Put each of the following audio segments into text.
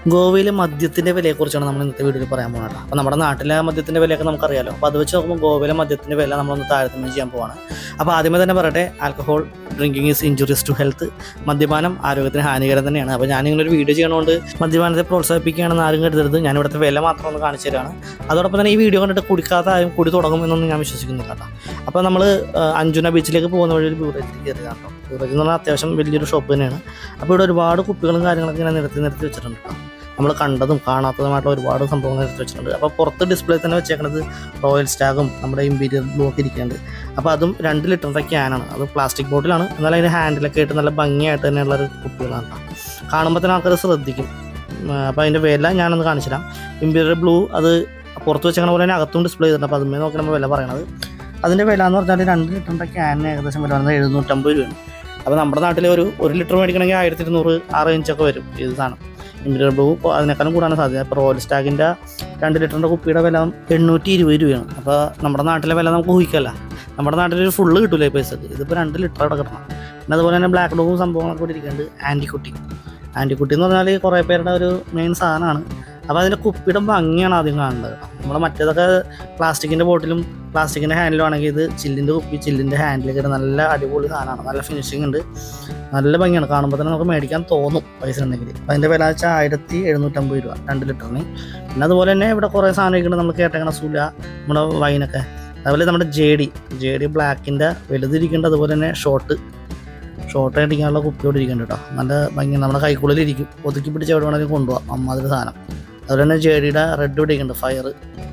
ഗോവയിലെ മദ്യത്തിൻ്റെ വിലയെക്കുറിച്ചാണ് നമ്മൾ ഇന്നത്തെ വീഡിയോയിൽ പറയാൻ പോകുന്നത് അപ്പോൾ നമ്മുടെ നാട്ടിലെ മദ്യത്തിൻ്റെ വിലയൊക്കെ നമുക്കറിയാലോ അപ്പോൾ അത് വെച്ച് നോക്കുമ്പോൾ ഗോവയിലെ മദ്യത്തിൻ്റെ വില നമ്മളൊന്ന് താരതമ്യം ചെയ്യാൻ പോവാണ് അപ്പോൾ ആദ്യമേ തന്നെ പറയട്ടെ alcohol drinking is injurious to health മദ്യപാനം ആരോഗ്യത്തിന് ഹാനികരം തന്നെയാണ് അപ്പോൾ ഞാനിങ്ങനെ ഒരു വീഡിയോ ചെയ്യണതുകൊണ്ട് മദ്യപാനത്തെ പ്രോത്സാഹിപ്പിക്കുകയാണെന്ന് ആരും കരുതരുത് ഞാൻ ഇവിടുത്തെ വില മാത്രം ഒന്ന് കാണിച്ചു തരാണ് അതോടൊപ്പം തന്നെ ഈ വീഡിയോ കണ്ടിട്ട് കുടിക്കാത്ത ആരും കുടി തുടങ്ങും എന്നൊന്നും ഞാൻ വിശ്വസിക്കുന്നില്ല കേട്ടോ അപ്പോൾ നമ്മൾ അഞ്ജുന ബീച്ചിലേക്ക് പോകുന്ന വഴി ഒരു ബീവറേജിൽ കയറിയതാണ് കേട്ടോ ബീവറേജ് എന്ന് പറഞ്ഞാൽ അത്യാവശ്യം വലിയൊരു ഷോപ്പ് തന്നെയാണ് അപ്പോൾ ഇവിടെ ഒരുപാട് കുപ്പികളും കാര്യങ്ങളൊക്കെ ഇങ്ങനെ നിരത്തി നിരത്തി വെച്ചിട്ടുണ്ട് കേട്ടോ നമ്മൾ കണ്ടതും കാണാത്തതുമായിട്ടുള്ള ഒരുപാട് സംഭവങ്ങൾ എടുത്ത് വെച്ചിട്ടുണ്ട് അപ്പോൾ പുറത്ത് ഡിസ്പ്ലേ തന്നെ വെച്ചേക്കുന്നത് റോയൽ സ്റ്റാഗും നമ്മുടെ ഇമ്പീരിയൽ ബ്ലൂ ഒക്കെ ഇരിക്കുന്നുണ്ട് അപ്പോൾ അതും രണ്ട് ലിറ്ററിൻ്റെ ക്യാനാണ് അത് പ്ലാസ്റ്റിക് ബോട്ടിലാണ് എന്നാൽ അതിൻ്റെ ഹാൻഡിലൊക്കെ ആയിട്ട് നല്ല ഭംഗിയായിട്ട് തന്നെയുള്ള ഒരു കുപ്പികളാണ് കേട്ടോ കാണുമ്പോൾ തന്നെ ആൾക്കാർ ശ്രദ്ധിക്കും അപ്പോൾ അതിൻ്റെ വില ഞാനൊന്ന് കാണിച്ചു തരാം ഇമ്പീരിയൽ ബ്ലൂ അത് പുറത്ത് വെച്ചേക്കണ പോലെ തന്നെ അകത്തും ഡിസ്പ്ലേ ചെയ്തിട്ടുണ്ട് അപ്പോൾ അതുമേ നോക്കി നമ്മൾ വില പറയണത് അതിൻ്റെ വില എന്ന് പറഞ്ഞാൽ രണ്ട് ലിറ്ററിൻ്റെ ക്യാനിന് ഏകദേശം വില വരുന്നത് എഴുന്നൂറ്റമ്പത് രൂപയാണ് അപ്പോൾ നമ്മുടെ നാട്ടിൽ ഒരു ഒരു ലിറ്റർ മേടിക്കണമെങ്കിൽ ആയിരത്തി ഇരുന്നൂറ് ആ റേഞ്ചൊക്കെ വരും ഇത് സാധനം ഇമ്പീരിയൽ ബ്ലൂ ഇപ്പോൾ അതിനേക്കാളും കൂടാണ് സാധ്യത ഇപ്പോൾ റോയൽ സ്റ്റാഗിൻ്റെ രണ്ട് ലിറ്ററിൻ്റെ കുപ്പിയുടെ വില എണ്ണൂറ്റി ഇരുപത് രൂപയാണ് അപ്പോൾ നമ്മുടെ നാട്ടിലെ വില നമുക്ക് ഊഹിക്കല്ല നമ്മുടെ നാട്ടിൽ ഒരു ഫുള്ള് കിട്ടൂലേ പൈസക്ക് ഇതിപ്പോൾ രണ്ട് ലിറ്റർ അവിടെ കിട്ടണം പിന്നെ അതുപോലെ തന്നെ ബ്ലാക്ക് ഡോഗും സംഭവങ്ങളൊക്കെ കൂടി ഇരിക്കുന്നുണ്ട് ആൻറ്റിക്കുട്ടി ആൻറ്റിക്കുട്ടി എന്ന് പറഞ്ഞാൽ കുറേ പേരുടെ ഒരു മെയിൻ സാധനമാണ് അപ്പോൾ അതിൻ്റെ കുപ്പിയുടെ ഭംഗിയാണ് ആദ്യം കാണേണ്ടത് നമ്മൾ മറ്റേതൊക്കെ പ്ലാസ്റ്റിക്കിൻ്റെ ബോട്ടിലും പ്ലാസ്റ്റിക്കിൻ്റെ ഹാൻഡിലും ആണെങ്കിൽ ഇത് ചില്ലിൻ്റെ കുപ്പി ചില്ലിൻ്റെ ഹാൻഡിലൊക്കെ ഇട്ട് നല്ല അടിപൊളി സാധനമാണ് നല്ല ഫിനിഷിംഗ് ഉണ്ട് നല്ല ഭംഗിയാണ് കാണുമ്പോൾ തന്നെ നമുക്ക് മേടിക്കാൻ തോന്നും പൈസ ഉണ്ടെങ്കിൽ അപ്പോൾ അതിൻ്റെ വില വെച്ചാൽ ആയിരത്തി എഴുന്നൂറ്റമ്പത് രൂപ രണ്ട് ലിറ്ററിന് പിന്നെ അതുപോലെ തന്നെ ഇവിടെ കുറേ സാധനം ഇരിക്കുന്നുണ്ട് നമ്മൾ കേട്ടേക്കണ സുല നമ്മുടെ വൈനൊക്കെ അതുപോലെ നമ്മുടെ ജെ ഡി ജെ ഡി ബ്ലാക്കിൻ്റെ വലുതിരിക്കുന്നുണ്ട് അതുപോലെ തന്നെ ഷോർട്ട് ഷോർട്ട് അടിക്കാനുള്ള കുപ്പിയോട് ഇരിക്കുന്നുണ്ട് കേട്ടോ നല്ല ഭംഗി നമ്മുടെ കൈക്കുള്ളിലിരിക്കും ഒതുക്കി പിടിച്ച് എവിടെ വേണമെങ്കിലും കൊണ്ടുപോകാം അമ്മാതിരി സാധനം അതുപോലെ തന്നെ ജെ ഡിയുടെ റെഡ് പിടിക്കുന്നുണ്ട് ഫയർ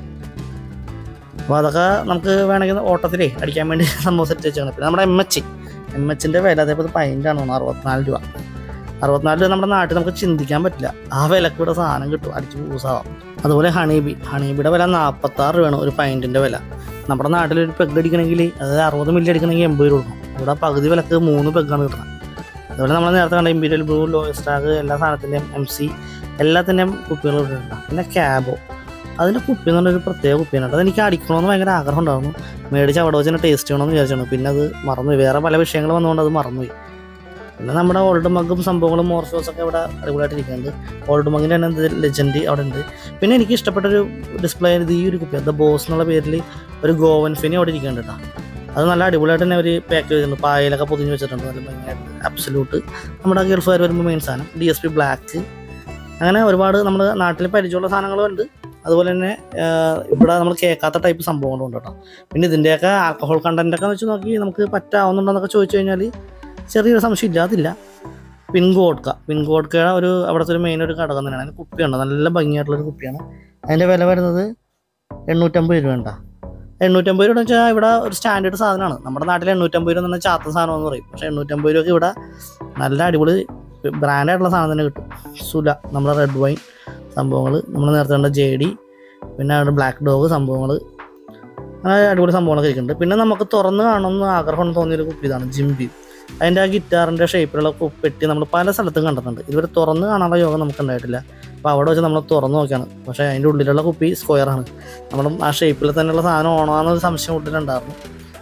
അപ്പോൾ അതൊക്കെ നമുക്ക് വേണമെങ്കിൽ ഓട്ടത്തിലേ അടിക്കാൻ വേണ്ടി സംഭവം സെറ്റ് വെച്ചാണ് പിന്നെ നമ്മുടെ എം എച്ച് എം എച്ചിൻ്റെ വില അതേപോലെ പതിനഞ്ചാണ് തോന്നുന്നു അറുപത്തിനാല് രൂപ അറുപത്തിനാല് രൂപ നമ്മുടെ നാട്ടിൽ നമുക്ക് ചിന്തിക്കാൻ പറ്റില്ല ആ വിലക്ക് ഇവിടെ സാധനം കിട്ടും അടിച്ച് പൂസാവാം അതുപോലെ ഹണീബി ഹണീബിയുടെ വില നാൽപ്പത്താറ് രൂപയാണ് ഒരു പൈൻറ്റിൻ്റെ വില നമ്മുടെ നാട്ടിൽ ഒരു പെഗ് അടിക്കണമെങ്കിൽ അതായത് അറുപത് മില്ലി അടിക്കണമെങ്കിൽ എൺപത് രൂപ കൊടുക്കണം ഇവിടെ പകുതി വിലക്ക് മൂന്ന് പെഗ്ഗാണ് കിട്ടുന്നത് അതുപോലെ നമ്മൾ നേരത്തെ കണ്ട ഇമ്പീരിയൽ ബ്ലൂ ലോയസ്റ്റാഗ് എല്ലാ സാധനത്തിൻ്റെയും എം സി എല്ലാത്തിൻ്റെയും കുപ്പികൾ ഇട്ടിട്ടുണ്ട് പിന്നെ ക്യാബോ അതിൻ്റെ കുപ്പി എന്ന് പറഞ്ഞൊരു പ്രത്യേക കുപ്പിയാണ് കേട്ടോ അതെനിക്ക് അടിക്കണമെന്ന് ഭയങ്കര ആഗ്രഹം ഉണ്ടായിരുന്നു മേടിച്ച് അവിടെ വെച്ച് തന്നെ ടേസ്റ്റ് ചെയ്യണമെന്ന് വിചാരിച്ചാണ് പിന്നെ അത് മറന്നുപോയി വേറെ പല വിഷയങ്ങൾ വന്നുകൊണ്ട് അത് മറന്നുപോയി പിന്നെ നമ്മുടെ ഓൾഡ് മഗ്ഗും സംഭവങ്ങളും മോർഫോസ് ഒക്കെ ഇവിടെ അടിപൊളിയായിട്ട് ഇരിക്കുന്നുണ്ട് ഓൾഡ് മങ്ങിൻ്റെ തന്നെ എന്ത് ലെജൻഡ് അവിടെ ഉണ്ട് പിന്നെ എനിക്ക് ഇഷ്ടപ്പെട്ടൊരു ഡിസ്പ്ലേ ഇത് ഈ ഒരു കുപ്പി ദ ബോസ് എന്നുള്ള പേരിൽ ഒരു ഗോവൻ ഫിനി അവിടെ ഇരിക്കുന്നുണ്ട് കേട്ടോ അത് നല്ല അടിപൊളിയായിട്ട് തന്നെ അവർ പാക്ക് ചെയ്തിട്ടുണ്ട് പായലൊക്കെ പൊതിഞ്ഞ് വെച്ചിട്ടുണ്ട് നല്ല ഭംഗിയായിട്ട് അബ്സല്യൂട്ട് നമ്മുടെ ഗൾഫുകാർ വരുമ്പോൾ മെയിൻ സാധനം ഡി എസ് പി ബ്ലാക്ക് അങ്ങനെ ഒരുപാട് നമ്മുടെ നാട്ടിൽ പരിചയമുള്ള സാധനങ്ങളും ഉണ്ട് അതുപോലെ തന്നെ ആഹ്, ഇവിടെ നമ്മൾ കേൾക്കാത്ത ടൈപ്പ് സംഭവങ്ങളും ഉണ്ട് കേട്ടോ പിന്നെ ഇതിൻ്റെയൊക്കെ ആൽക്കഹോൾ കണ്ടൻറ്റൊക്കെ വെച്ച് നോക്കി നമുക്ക് പറ്റാവുന്നുണ്ടോന്നൊക്കെ ചോദിച്ചു കഴിഞ്ഞാൽ ചെറിയൊരു സംശയം ഇല്ലാതില്ല പിൻകോഡ്ക പിൻകോഡ്കയുടെ ഒരു അവിടുത്തെ ഒരു മെയിൻ ഒരു ഘടകം തന്നെയാണ് അതിന് കുപ്പിയുണ്ട് നല്ല ഭംഗിയായിട്ടുള്ളൊരു കുപ്പിയാണ് അതിൻ്റെ വില വരുന്നത് എണ്ണൂറ്റമ്പത് രൂപ ഉണ്ടാ എണ്ണൂറ്റമ്പത് രൂപ വെച്ചാൽ ഇവിടെ ഒരു സ്റ്റാൻഡേർഡ് സാധനമാണ് നമ്മുടെ നാട്ടിൽ എണ്ണൂറ്റമ്പത് രൂപ എന്ന് പറഞ്ഞാൽ ചാത്ത സാധനം എന്ന് പറയും പക്ഷേ എണ്ണൂറ്റമ്പത് രൂപയ്ക്ക് ഇവിടെ നല്ല അടിപൊളി ബ്രാൻഡായിട്ടുള്ള സാധനം തന്നെ കിട്ടും സുല നമ്മുടെ റെഡ് വൈൻ സംഭവങ്ങൾ നമ്മൾ നേരത്തെ കണ്ട ജെ ഡി പിന്നെ അവിടെ ബ്ലാക്ക് ഡോഗ് സംഭവങ്ങൾ അങ്ങനെ അടിപൊളി സംഭവങ്ങളൊക്കെ ഇരിക്കുന്നുണ്ട് പിന്നെ നമുക്ക് തുറന്ന് കാണണമെന്ന് ആഗ്രഹം തോന്നിയൊരു കുപ്പി ഇതാണ് ജിംബി അതിൻ്റെ ആ ഗിറ്റാറിൻ്റെ ഷേപ്പിലുള്ള പെട്ടി നമ്മൾ പല സ്ഥലത്തും കണ്ടിട്ടുണ്ട് ഇതുവരെ തുറന്ന് കാണാനുള്ള യോഗം നമുക്ക് ഉണ്ടായിട്ടില്ല അപ്പോൾ അവിടെ വെച്ച് നമ്മൾ തുറന്ന് നോക്കിയാണ് പക്ഷേ അതിൻ്റെ ഉള്ളിലുള്ള കുപ്പി സ്ക്വയറാണ് നമ്മൾ ആ ഷേപ്പിൽ തന്നെയുള്ള സാധനം ഓണോ എന്നൊരു സംശയം ഉള്ളിലുണ്ടായിരുന്നു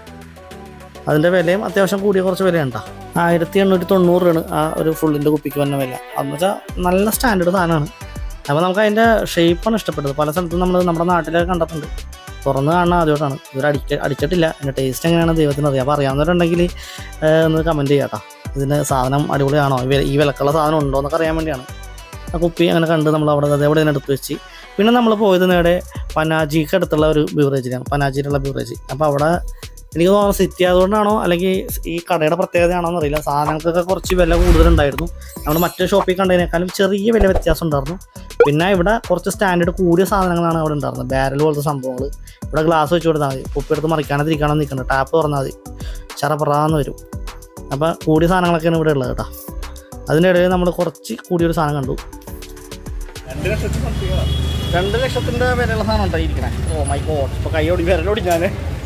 അതിൻ്റെ വിലയും അത്യാവശ്യം കൂടിയ കുറച്ച് വിലയുണ്ടാ ആയിരത്തി എണ്ണൂറ്റി തൊണ്ണൂറ് രൂപയാണ് ആ ഒരു ഫുള്ളിൻ്റെ കുപ്പിക്ക് വന്ന വില അതെന്ന് വെച്ചാൽ നല്ല സ്റ്റാൻഡേർഡ് സാധനമാണ് അപ്പോൾ നമുക്ക് അതിൻ്റെ ഷേപ്പാണ് ഇഷ്ടപ്പെട്ടത് പല സ്ഥലത്തും നമ്മൾ നമ്മുടെ നാട്ടിലൊക്കെ കണ്ടിട്ടുണ്ട് തുറന്ന് കാണുന്ന ആദ്യമായിട്ടാണ് ഇതൊരു അടിക്ക അടിച്ചിട്ടില്ല അതിൻ്റെ ടേസ്റ്റ് എങ്ങനെയാണ് ദൈവത്തിന് അറിയാം അപ്പോൾ അറിയാവുന്നവരുണ്ടെങ്കിൽ ഏഹ്, ഒന്ന് കമൻറ്റ് ചെയ്യാം കേട്ടോ ഇതിന് സാധനം അടിപൊളിയാണോ ഈ വില- ഈ വിലക്കുള്ള സാധനം ഉണ്ടോ എന്നൊക്കെ അറിയാൻ വേണ്ടിയാണ് ആ കുപ്പി അങ്ങനെ കണ്ട് നമ്മൾ അവിടെ അതേപോലെ തന്നെ എടുത്ത് വെച്ച് പിന്നെ നമ്മൾ പോയത് നേരെ പനാജിക്ക് അടുത്തുള്ള ഒരു ബീവറേജിലാണ് പനാജിയിലുള്ള ബീവറേജ് അപ്പോൾ അവിടെ എനിക്ക് തോന്നുന്നു സിറ്റി ആയതുകൊണ്ടാണോ അല്ലെങ്കിൽ ഈ കടയുടെ പ്രത്യേകതയാണോ എന്നറിയില്ല സാധനങ്ങൾക്കൊക്കെ കുറച്ച് വില കൂടുതലുണ്ടായിരുന്നു നമ്മൾ മറ്റേ ഷോപ്പിൽ കണ്ടതിനേക്കാളും ചെറിയ വില വ്യത്യാസം ഉണ്ടായിരുന്നു പിന്നെ ഇവിടെ കുറച്ച് സ്റ്റാൻഡേർഡ് കൂടിയ സാധനങ്ങളാണ് അവിടെ ഉണ്ടായിരുന്നത് ബാരൽ പോലത്തെ സംഭവങ്ങൾ ഇവിടെ ഗ്ലാസ് വെച്ച് കൊടുത്താൽ മതി കുപ്പി എടുത്ത് മറിക്കാതെ തിരിക്കണം നിൽക്കണം ടാപ്പ് തുറന്നാൽ മതി ചറപ്പറാന്ന് വരും അപ്പോൾ കൂടിയ സാധനങ്ങളൊക്കെയാണ് ഇവിടെ ഉള്ളത് കേട്ടോ അതിൻ്റെ ഇടയിൽ നമ്മൾ കുറച്ച് കൂടിയൊരു സാധനം കണ്ടു രണ്ട് ലക്ഷത്തിൻ്റെ വിലയുള്ള സാധനം ഉണ്ടോ ഇരിക്കണേ ഓ മൈ ഗോഡ് ഇപ്പോൾ കൈയോടി വിരലോടി ഞാൻ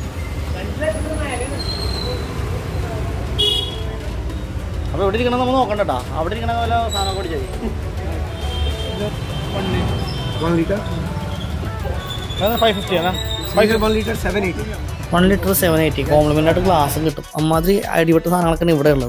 അപ്പോൾ ഇവിടെ ഇരിക്കണം നമ്മൾ നോക്കണ്ട കേട്ടോ അവിടെ ഇരിക്കണ പോലെ സാധനം കൂടി ചെയ്യും One liter? ഫൈവ് ഫിഫ്റ്റി ആണ് Liter, one liter, seven eighty. One litre seven eighty compliment ആയിട്ട് ഗ്ലാസും കിട്ടും അമ്മാതിരി അടിപെട്ട സാധനങ്ങളൊക്കെയാണ് ഇവിടെ ഉള്ളത് കേട്ടോ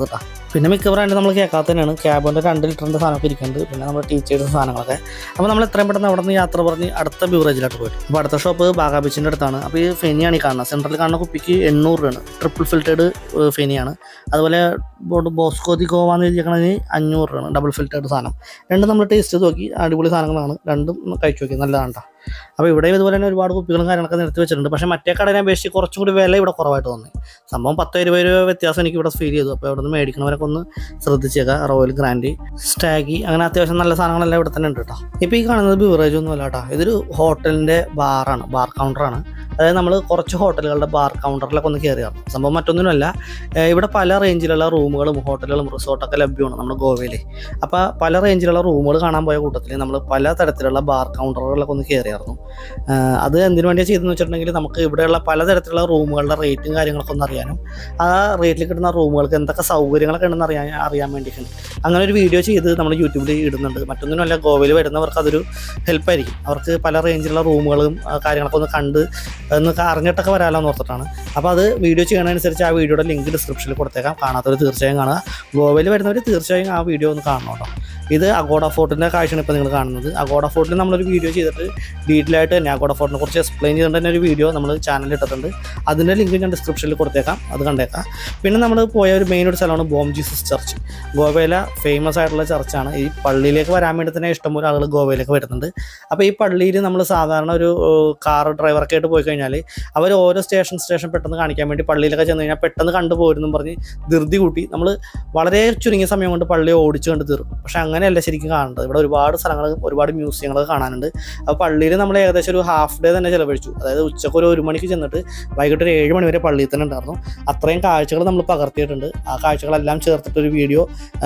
പിന്നെ മിക്ക ബ്രാൻഡ് നമ്മൾ കേൾക്കാത്ത തന്നെയാണ് ക്യാബിൻ്റെ രണ്ട് ലിറ്ററിൻ്റെ സാധനമൊക്കെ ഇരിക്കുന്നുണ്ട് പിന്നെ നമ്മുടെ ടീച്ചേഴ്സ് സാധനങ്ങളൊക്കെ അപ്പോൾ നമ്മൾ എത്രയും പെട്ടെന്ന് അവിടെ നിന്ന് യാത്ര പറഞ്ഞ് അടുത്ത ബിവറേജിലോട്ട് പോയിട്ട് അപ്പോൾ അടുത്ത ഷോപ്പ് ബാഗാ ബീച്ചിൻ്റെ അടുത്താണ് അപ്പോൾ ഈ ഫെനിയാണ് ഈ കാണുന്നത് സെൻട്രൽ കാണുന്ന കുപ്പിക്ക് എണ്ണൂറ് രൂപയാണ് ട്രിപ്പിൾ ഫിൽറ്റേഡ് ഫെനിയാണ് അതുപോലെ ബോർഡ് ബോസ്കോതി ഗോവ എന്ന് എഴുതിയേക്കണത് അഞ്ഞൂറ് രൂപയാണ് ഡബിൾ ഫിൽറ്റേഡ് സാധനം രണ്ടും നമ്മൾ ടേസ്റ്റ് ചെയ്ത് നോക്കി അടിപൊളി സാധനങ്ങളാണ് രണ്ടും ഒന്ന് കഴിച്ചു നോക്കി നല്ലതാണ് കേട്ടോ അപ്പോൾ ഇവിടെ ഇതുപോലെ തന്നെ ഒരുപാട് കുപ്പികളും കാര്യങ്ങളൊക്കെ നിരത്തി വെച്ചിട്ടുണ്ട് പക്ഷേ മറ്റേ കടനെ അപേക്ഷിച്ച് കുറച്ചും കൂടി വില ഇവിടെ കുറവായിട്ട് തോന്നി സംഭവം പത്തോ ഇരുപത് രൂപ വ്യത്യാസം എനിക്ക് ഇവിടെ ഫീൽ ചെയ്തു അപ്പോൾ ഇവിടെ നിന്ന് മേടിക്കണവരൊക്കെ ഒന്ന് ശ്രദ്ധിച്ചേക്കുക റോയൽ ഗ്രാൻഡ് സ്റ്റാഗി അങ്ങനെ അത്യാവശ്യം നല്ല സാധനങ്ങളെല്ലാം ഇവിടെ തന്നെ ഉണ്ട് കേട്ടോ ഇപ്പോൾ ഈ കാണുന്നത് ബിവറേജ് ഒന്നും അല്ല കേട്ടോ ഇതൊരു ഹോട്ടലിൻ്റെ ബാറാണ് ബാർ കൗണ്ടറാണ് അതായത് നമ്മൾ കുറച്ച് ഹോട്ടലുകളുടെ ബാർ കൗണ്ടറിലൊക്കെ ഒന്ന് കയറിയാണ് സംഭവം മറ്റൊന്നിനുമല്ല ഏഹ് ഇവിടെ പല റേഞ്ചിലുള്ള റൂമുകളും ഹോട്ടലുകളും റിസോർട്ടൊക്കെ ലഭ്യമാണ് നമ്മുടെ ഗോവയിൽ അപ്പോൾ പല റേഞ്ചിലുള്ള റൂമുകൾ കാണാൻ പോയ കൂട്ടത്തിൽ നമ്മൾ പല തരത്തിലുള്ള ബാർ കൗണ്ടറുകളിലൊക്കെ ഒന്ന് കയറിയായിരുന്നു ആഹ് അത് എന്തിനു വേണ്ടിയാണ് ചെയ്തെന്ന് വെച്ചിട്ടുണ്ടെങ്കിൽ നമുക്ക് ഇവിടെയുള്ള പലതരത്തിലുള്ള റൂമുകളുടെ റേറ്റും കാര്യങ്ങളൊക്കെ ഒന്ന് അറിയാനും ആ റേറ്റിൽ കിട്ടുന്ന റൂമുകൾക്ക് എന്തൊക്കെ സൗകര്യങ്ങളൊക്കെ ഉണ്ടെന്ന് അറിയാൻ അറിയാൻ വേണ്ടിയിട്ടാണ് അങ്ങനെ ഒരു വീഡിയോ ചെയ്ത് നമ്മൾ യൂട്യൂബിൽ ഇടുന്നുണ്ട് മറ്റൊന്നിനുമല്ല ഗോവയിൽ വരുന്നവർക്ക് അതൊരു ഹെൽപ്പായിരിക്കും അവർക്ക് പല റേഞ്ചിലുള്ള റൂമുകളും ആ, കാര്യങ്ങളൊക്കെ ഒന്ന് കണ്ട് ഒന്ന് അറിഞ്ഞിട്ടൊക്കെ വരാമല്ലോ എന്ന് ഓർത്തിട്ടാണ് അപ്പോൾ അത് വീഡിയോ ചെയ്യണതനുസരിച്ച് ആ വീഡിയോയുടെ ലിങ്ക് ഡിസ്ക്രിപ്ഷനിൽ കൊടുത്തേക്കാം കാണാത്തവർ തീർച്ചയായും കാണുക ഗോവയിൽ വരുന്നവർ തീർച്ചയായും ആ വീഡിയോ ഒന്ന് കാണണം കേട്ടോ ഇത് അഗോഡ ഫോർട്ടിൻ്റെ കാഴ്ചയാണ് ഇപ്പോൾ നിങ്ങൾ കാണുന്നത് അഗോഡ ഫോർട്ടിൽ നമ്മളൊരു വീഡിയോ ചെയ്തിട്ട് ഡീറ്റെയിൽ ആയിട്ട് തന്നെ അഗോഡ ഫോർട്ടിനെ കുറിച്ച് എക്സ്പ്ലെയിൻ ചെയ്തുകൊണ്ട് തന്നെ ഒരു വീഡിയോ നമ്മൾ ചാനലിൽ ഇട്ടിട്ടുണ്ട് അതിൻ്റെ ലിങ്ക് ഞാൻ ഡിസ്ക്രിപ്ഷനിൽ കൊടുത്തേക്കാം അത് കണ്ടേക്കാം പിന്നെ നമ്മൾ പോയ ഒരു മെയിൻ ഒരു സ്ഥലമാണ് ബോം ജീസസ് ചർച്ച് ഗോവയിലെ ഫേമസ് ആയിട്ടുള്ള ചർച്ചാണ് ഈ പള്ളിയിലേക്ക് വരാൻ വേണ്ടി തന്നെ ഇഷ്ടംപോലെ ആളുകൾ ഗോവയിലേക്ക് വരുന്നുണ്ട് അപ്പോൾ ഈ പള്ളിയിൽ നമ്മൾ സാധാരണ ഒരു കാർ ഡ്രൈവറൊക്കെ ആയിട്ട് പോയി കഴിഞ്ഞാൽ അവർ ഓരോ സ്റ്റേഷൻ സ്റ്റേഷൻ പെട്ടെന്ന് കാണിക്കാൻ വേണ്ടി പള്ളിയിലൊക്കെ ചെന്ന് കഴിഞ്ഞാൽ പെട്ടെന്ന് കണ്ടുപോരുന്നും പറഞ്ഞ് ധൃതി കൂട്ടി നമ്മൾ വളരെ ചുരുങ്ങിയ സമയം കൊണ്ട് പള്ളി ഓടിച്ച് കണ്ട് തീർക്കും പക്ഷേ അങ്ങനെയല്ല ശരിക്കും കാണേണ്ടത് ഇവിടെ ഒരുപാട് സ്ഥലങ്ങൾ ഒരുപാട് മ്യൂസിയങ്ങളൊക്കെ കാണാനുണ്ട് അപ്പോൾ പള്ളിയിൽ നമ്മൾ ഏകദേശം ഒരു ഹാഫ് ഡേ തന്നെ ചിലവഴിച്ചു അതായത് ഉച്ചക്ക് ഒരു ഒരു മണിക്ക് ചെന്നിട്ട് വൈകിട്ട് ഒരു ഏഴ് മണി വരെ പള്ളിയിൽ തന്നെ ഉണ്ടായിരുന്നു അത്രയും കാഴ്ചകൾ നമ്മൾ പകർത്തിയിട്ടുണ്ട് ആ കാഴ്ചകളെല്ലാം ചേർത്തിട്ടൊരു വീഡിയോ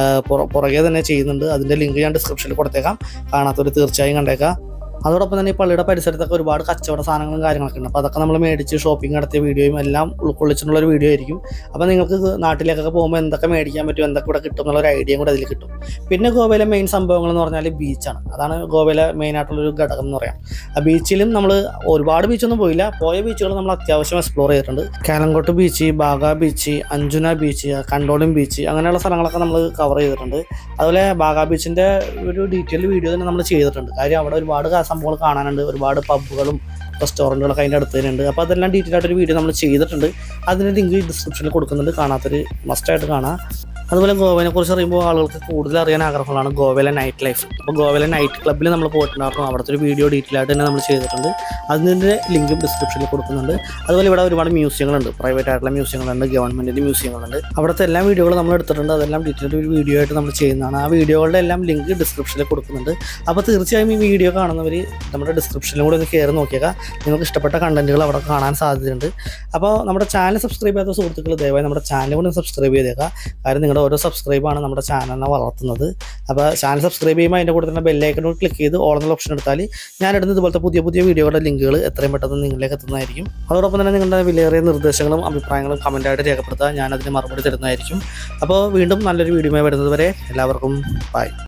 പുറകെ തന്നെ ചെയ്യുന്നുണ്ട് അതിൻ്റെ ലിങ്ക് ഞാൻ ഡിസ്ക്രിപ്ഷനിൽ കൊടുത്തേക്കാം കാണാത്തവർ തീർച്ചയായും കണ്ടേക്കാം അതോടൊപ്പം തന്നെ ഈ പള്ളിയുടെ പരിസരത്തൊക്കെ ഒരുപാട് കച്ചവട സാധനങ്ങളും കാര്യങ്ങളൊക്കെ ഉണ്ട് അപ്പോൾ അതൊക്കെ നമ്മൾ മേടിച്ച് ഷോപ്പിംഗ് നടത്തിയ വീഡിയോയും എല്ലാം ഉൾക്കൊള്ളിച്ചിട്ടുള്ള ഒരു വീഡിയോ ആയിരിക്കും അപ്പോൾ നിങ്ങൾക്ക് നാട്ടിലേക്കൊക്കെ പോകുമ്പോൾ എന്തൊക്കെ മേടിക്കാൻ പറ്റും എന്തൊക്കെ ഇവിടെ കിട്ടും എന്നുള്ള ഒരു ഐഡിയയും കൂടെ അതിൽ കിട്ടും പിന്നെ ഗോവയിലെ മെയിൻ സംഭവങ്ങൾ എന്ന് പറഞ്ഞാൽ ബീച്ചാണ് അതാണ് ഗോവയിലെ മെയിൻ ആയിട്ടുള്ളൊരു ഘടകം എന്ന് പറയാം ആ ബീച്ചിലും നമ്മൾ ഒരുപാട് ബീച്ചൊന്നും പോയില്ല പോയ ബീച്ചുകൾ നമ്മൾ അത്യാവശ്യം എക്സ്പ്ലോർ ചെയ്തിട്ടുണ്ട് Calangute beach Baga beach Anjuna beach Candolim beach അങ്ങനെയുള്ള സ്ഥലങ്ങളൊക്കെ നമ്മൾ കവർ ചെയ്തിട്ടുണ്ട് അതുപോലെ ബാഗ ബീച്ചിൻ്റെ ഒരു ഡീറ്റെയിൽ വീഡിയോ തന്നെ നമ്മൾ ചെയ്തിട്ടുണ്ട് കാര്യം അവിടെ ഒരുപാട് കാ- സംഭവങ്ങൾ കാണാനുണ്ട് ഒരുപാട് പബ്ബുകളും റെസ്റ്റോറൻറ്റുകളൊക്കെ അതിൻ്റെ അടുത്ത് തന്നെ ഉണ്ട് അപ്പോൾ അതെല്ലാം ഡീറ്റെയിൽ ആയിട്ടൊരു വീഡിയോ നമ്മൾ ചെയ്തിട്ടുണ്ട് അതിൻ്റെ ലിങ്ക് ഡിസ്ക്രിപ്ഷനിൽ കൊടുക്കുന്നുണ്ട് കാണാത്തൊരു മസ്റ്റായിട്ട് കാണാം അതുപോലെ ഗോവയെ കുറിച്ച് അറിയുമ്പോൾ ആളുകൾക്ക് കൂടുതൽ അറിയാൻ ആഗ്രഹമുള്ളതാണ് ഗോവയിലെ നൈറ്റ് ലൈഫ് അപ്പോൾ ഗോവയിലെ നൈറ്റ് ക്ലബ്ബിൽ നമ്മൾ പോയിട്ടുണ്ടായിരുന്നു അവിടുത്തെ ഒരു വീഡിയോ ഡീറ്റെയിൽ ആയിട്ട് തന്നെ നമ്മൾ ചെയ്തിട്ടുണ്ട് അതിൻ്റെ ലിങ്കും ഡിസ്ക്രിപ്ഷനിൽ കൊടുക്കുന്നുണ്ട് അതുപോലെ ഇവിടെ ഒരുപാട് മ്യൂസിയങ്ങളുണ്ട് പ്രൈവറ്റ് ആയിട്ടുള്ള മ്യൂസിയങ്ങളുണ്ട് ഗവൺമെൻറ്റിൻ്റെ മ്യൂസിയങ്ങളുണ്ട് അവിടുത്തെ എല്ലാ വീഡിയോകളും നമ്മൾ എടുത്തിട്ടുണ്ട് അതെല്ലാം ഡീറ്റെയിൽ ഒരു വീഡിയോ ആയിട്ട് നമ്മൾ ചെയ്യുന്നതാണ് ആ വീഡിയോകളുടെ എല്ലാം ലിങ്ക് ഡിസ്ക്രിപ്ഷനിൽ കൊടുക്കുന്നുണ്ട് അപ്പോൾ തീർച്ചയായും ഈ വീഡിയോ കാണുന്നവർ നമ്മുടെ ഡിസ്ക്രിപ്ഷനിലും കൂടെ ഒന്ന് കയറി നോക്കിയേക്കാം നിങ്ങൾക്ക് ഇഷ്ടപ്പെട്ട കണ്ടന്റുകൾ അവിടെ കാണാൻ സാധ്യതയുണ്ട് അപ്പോൾ നമ്മുടെ ചാനൽ സബ്സ്ക്രൈബ് ചെയ്യാത്ത സുഹൃത്തുക്കൾ ദയവായി നമ്മുടെ ചാനൽ കൂടി സബ്സ്ക്രൈബ് ചെയ്തേക്കാം കാര്യം നിങ്ങളുടെ ഓരോ സബ്സ്ക്രൈബാണ് നമ്മുടെ ചാനലിനെ വളർത്തുന്നത് അപ്പോൾ ചാനൽ സബ്സ്ക്രൈബ് ചെയ്യുമ്പോൾ അതിൻ്റെ കൂടെ തന്നെ ബെല്ലൈക്കനോട് ക്ലിക്ക് ചെയ്ത് ഓൾ എന്നുള്ള ഓപ്ഷൻ എടുത്താൽ ഞാൻ ഇടുന്ന ഇതുപോലത്തെ പുതിയ പുതിയ വീഡിയോകളുടെ ലിങ്കുകൾ എത്രയും പെട്ടെന്ന് നിങ്ങളിലേക്ക് എത്തുന്നതായിരിക്കും അതോടൊപ്പം തന്നെ നിങ്ങളുടെ വിലയേറിയ നിർദ്ദേശങ്ങളും അഭിപ്രായങ്ങളും കമൻറ്റായിട്ട് രേഖപ്പെടുത്തുക ഞാൻ അതിന് മറുപടി തരുന്നതായിരിക്കും അപ്പോൾ വീണ്ടും നല്ലൊരു വീഡിയോ വരുന്നത് വരെ എല്ലാവർക്കും ബൈ